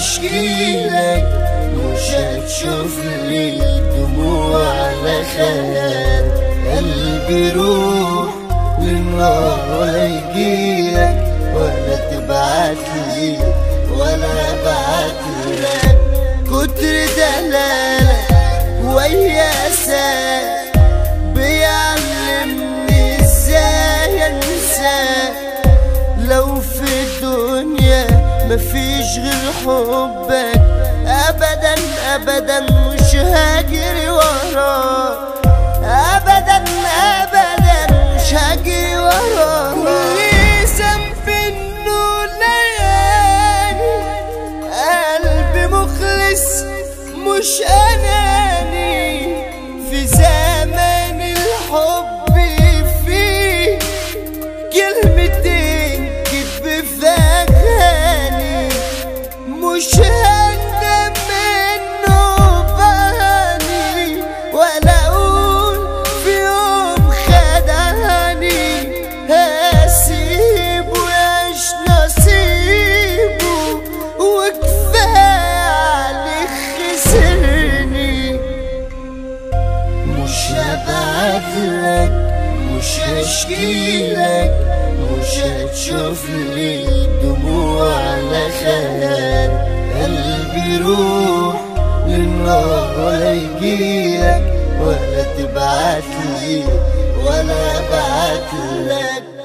هشكيلك مش هتشوف لي دموع على خيال قلبي روح للنار ولا يجيلك ولا تبعتلي ولا ابعتلك كتر دلالك وياسك بيعلمني ازاي انساك لو في الدنيا مفيش غير حبك ابدا ابدا مش هاجري وراك ابدا ابدا مش هاجري وراك واللي ذنب انه ليالي قلبي مخلص مش اناني في زمن الحب فيه كلمتين كدب في اغاني مش هندم منه باني ولا اقول في يوم خدعني هسيبه يعيش نصيبه وكفايه عليه خسرني مش هبعتلك مش هشكيلك مش هتشوف لي دموع على خيال قلبي روح للنار ولا يجيلك ولا تبعتلي ولا ابعتلك